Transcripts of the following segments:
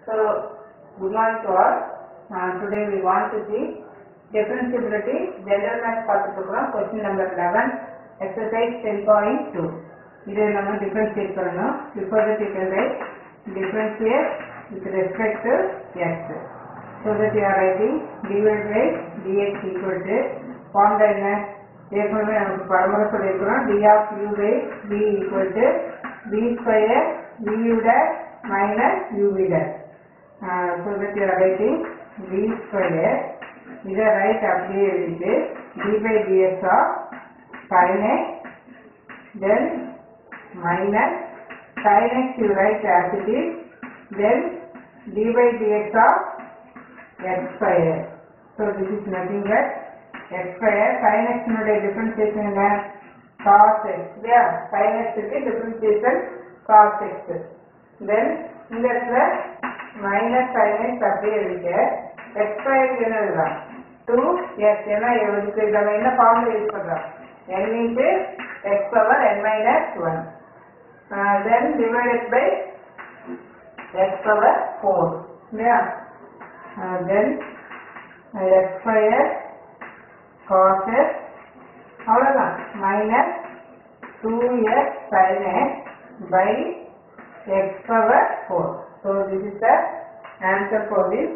So, good morning to all. Uh, today we want to see differentiability, general math பார்த்துட்டு இருக்கிறோம் question number 11, exercise 10.2. இது நம்ம differentiate பண்ணணும். Before that you can write differentiate with respect to x. So that you are writing dy by dx equal to formula என்ன ஏற்கனவே நமக்கு பரமுறை சொல்லியிருக்கிறோம் d of u by b equal to b square u dash minus uv dash. Uh, so that you are writing b square இதை right அப்படியே எழுதிட்டு d by dx of sin x then minus sin x you write as it is then d by dx of x square. So this is nothing but x square sin x னுடைய differentiation என்ன cos x இல்லையா sin x க்கு differentiation cos x then இந்த இடத்துல minus sin x அப்படியே இருக்கு x square என்ன எழுதலாம் 2x ஏன்னா இதுக்கு நம்ம என்ன ஃபார்முலா யூஸ் பண்றோம் n into x power n minus 1 uh, then divided by x power 4 இல்லையா uh, then uh, x square cos x அவ்வளவுதான் minus 2x sin x by x power 4 so this is the answer for this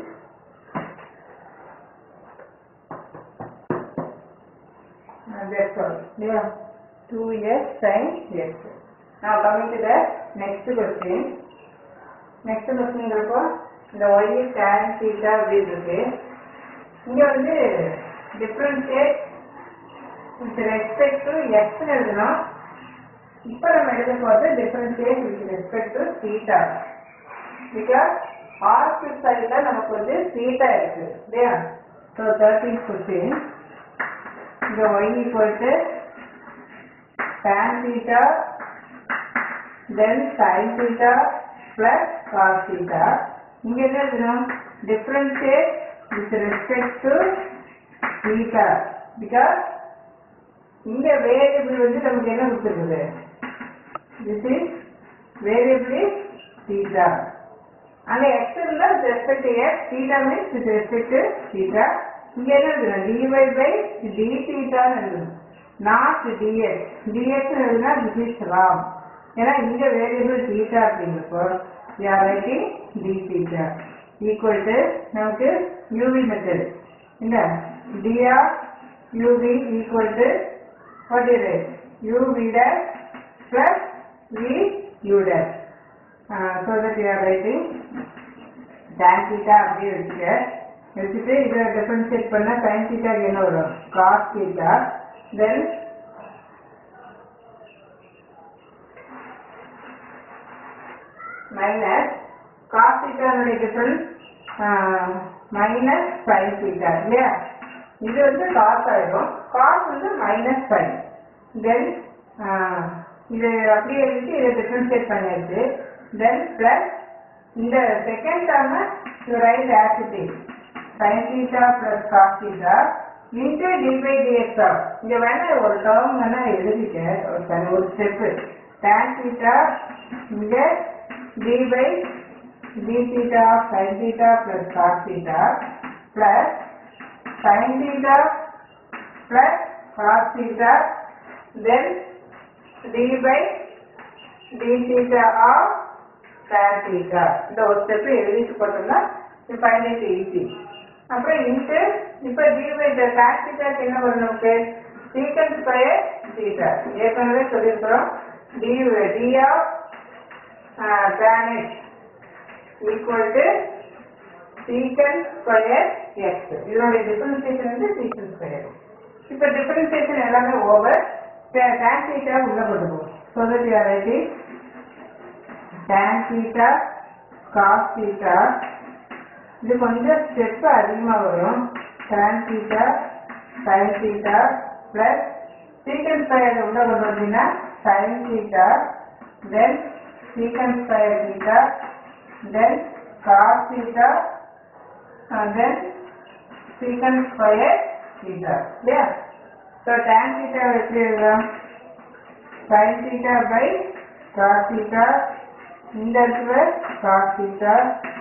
uh, that's all yeah 2x sin x now coming to the next question next question ங்கிறப்போ இந்த y tan theta அப்படின்னு இருக்கு இங்க வந்து differentiate with respect to x எழுதணும் இப்போ நம்ம எழுத போகிறது differentiate with respect to theta because ஆர்க்கு சைடில் நமக்கு வந்து தீட்டா இருக்கு இல்லையா ஸோ தேர்ட்டீன் கொஸ்டின் இங்க y equal to tan theta then sin theta plus cos theta இங்க என்ன எழுதணும் differentiate with respect to theta because இங்க வேரியபிள் வந்து நமக்கு என்ன கொடுத்துருக்குது this is variable is theta அங்க x இருந்தா with respect to x theta means with respect to theta இங்க என்ன எழுதணும் dy by d theta எழுதணும் not dx dx எழுதுனா this is wrong ஏன்னா இங்க வேரியபிள் theta அப்படிங்கிறப்போ we are writing d theta equal to நமக்கு uv method இந்த d of uv equal to what is it uv dash plus v u dash uh, so that we are writing tan theta அப்படியே வச்சுக்க வச்சுட்டு இதை differentiate பண்ணா sin theta க்கு என்ன வரும் cos theta then minus cos theta னுடைய difference minus sin theta இல்லையா இது வந்து cos ஆயிடும் cos வந்து மைனஸ் sin then uh, இது அப்படியே இருக்கு இதை டிஃபரன்ஷியேட் பண்ணியாச்சு then plus இந்த second term you write as it is sin theta plus cos theta into d by dx of இங்க வேணா ஒரு டேர்ம் வேணா எழுதிட்டேன் ஒரு தனி ஒரு ஸ்டெப் tan theta இங்க d by d theta of sin theta plus cos theta plus sin theta plus cos theta then d by d theta of tan theta இந்த ஒரு ஸ்டெப் எழுதிட்டு போட்டோம்னா இது ஃபைண்ட் இட் ஈஸி அப்புறம் into இப்போ d by d tan theta என்ன வரும் நமக்கு சீக்கன் ஸ்கொயர் theta ஏற்கனவே சொல்லியிருக்கிறோம் d d of tan x equal to secant square x இதனுடைய டிஃபரன்சியேஷன் வந்து secant square இப்போ டிஃபரன்சியேஷன் எல்லாமே ஓவர் tan theta உள்ள கொண்டு போகும் so that you are writing tan theta cos theta இது கொஞ்சம் ஸ்டெப் அதிகமா வரும் tan theta sin theta plus secant square உள்ள கொண்டு வந்தீங்கன்னா sin theta then secant square theta then cos theta and then secant square theta இல்லையா so tan theta எப்படி எழுதலாம் sin theta by cos theta இந்த இடத்துல cos theta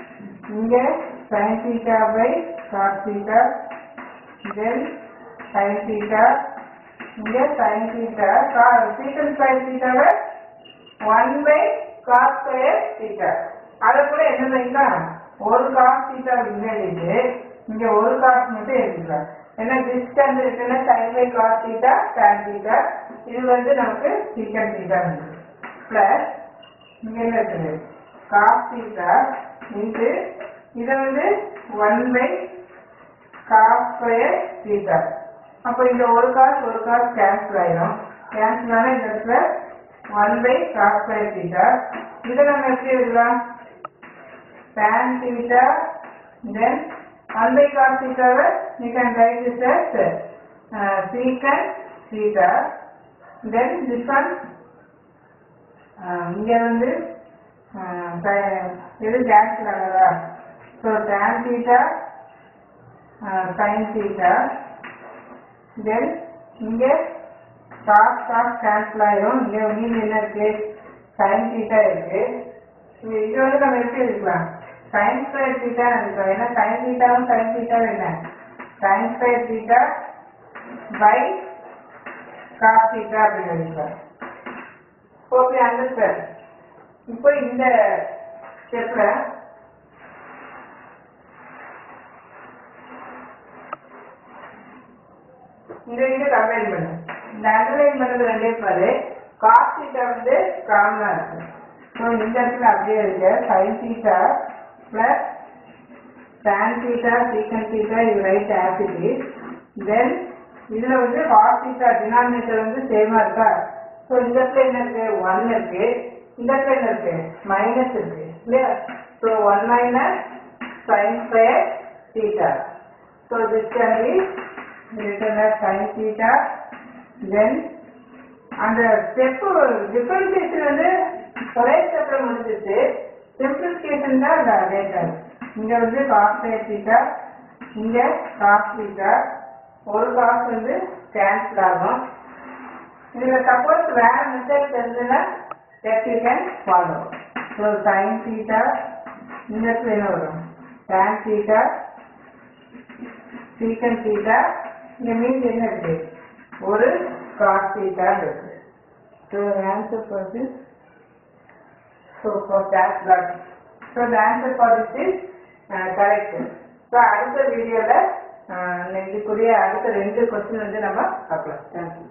இங்க sin theta by cos theta then sin theta இங்க sin theta cos secant sin theta why 1 by cos square theta அதை கூட என்ன பண்ணிக்கலாம் ஒரு cos theta இங்க எழுதிட்டு இங்க ஒரு cos மட்டும் எழுதிக்கலாம் ஏன்னா டிஸ்டன்ஸ் இருக்குன்னா sin by cos theta tan theta இது வந்து நமக்கு secant theta பிளஸ் இங்க என்ன இருக்குது cos theta இன்ட்டு இதை வந்து 1 by cos square theta அப்போ இந்த ஒரு காஸ் ஒரு காஸ் கேன்சல் ஆயிடும் கேன்சல் ஆனா இந்த இடத்துல 1 by cos square theta இதை நம்ம எப்படி எழுதலாம் tan theta then 1 by cos theta why you can write this as uh, secant theta then this one uh, இங்க வந்து uh, த- இது கேன்சல் ஆகுதா so tan theta uh, sin theta then இங்க cos cos cancel ஆயிரும் இங்க மீன் என்ன இருக்கு sin theta இருக்கு இது இது வந்து நம்ம எப்படி எடுக்கலாம் sin ஸ்கொயர் theta எடுக்கலாம் ஏன்னா sin thetaவும் sin theta என்ன sin square theta by cos theta அப்படின்னு எடுக்கலாம் ஓகே அண்டர்ஸ்டாண்ட் இப்போ இந்த ஸ்டெப்ல இந்த இது கம்பைன் பண்ணு இந்த அண்டர்லைன் பண்ணது ரெண்டே பாரு காஸ் தீட்டா வந்து காமனா இருக்கு ஸோ இந்த இடத்துல அப்படியே இருக்கு sine theta plus tan theta secant theta you write as it is then இதுல வந்து cos theta denominator வந்து சேமா இருக்கா ஸோ இந்த இடத்துல என்ன இருக்கு ஒன் இருக்கு இந்த இடத்துல என்ன இருக்கு மைனஸ் இருக்கு இல்லையா so one minus sine square theta so this can be written as sin theta then அந்த ஸ்டெப் டிஃபரன்சியேஷன் வந்து ஒரே ஸ்டெப்ல முடிஞ்சிச்சு சிம்பிளிஃபிகேஷன் தான் அந்த டேட்டா இங்க வந்து காஸ் தீட்டா இங்க காஸ் தீட்டா ஒரு காஸ் வந்து கேன்சல் ஆகும் இதுல சப்போஸ் வேற மெத்தட் தெரிஞ்சுன்னா that you can follow so sine theta இந்த இடத்துல என்ன வரும் tan தீட்டா சீக்கன் தீட்டா இங்க மீன்ஸ் என்ன இருக்கு ஒரு காஸ் தீட்டா இருக்கு so answer for this so for that block so the answer for this is correct so அடுத்த வீடியோவில் இதுக்குரிய அடுத்த ரெண்டு கொஸ்டின் வந்து நம்ம பார்க்கலாம் தேங்க்யூ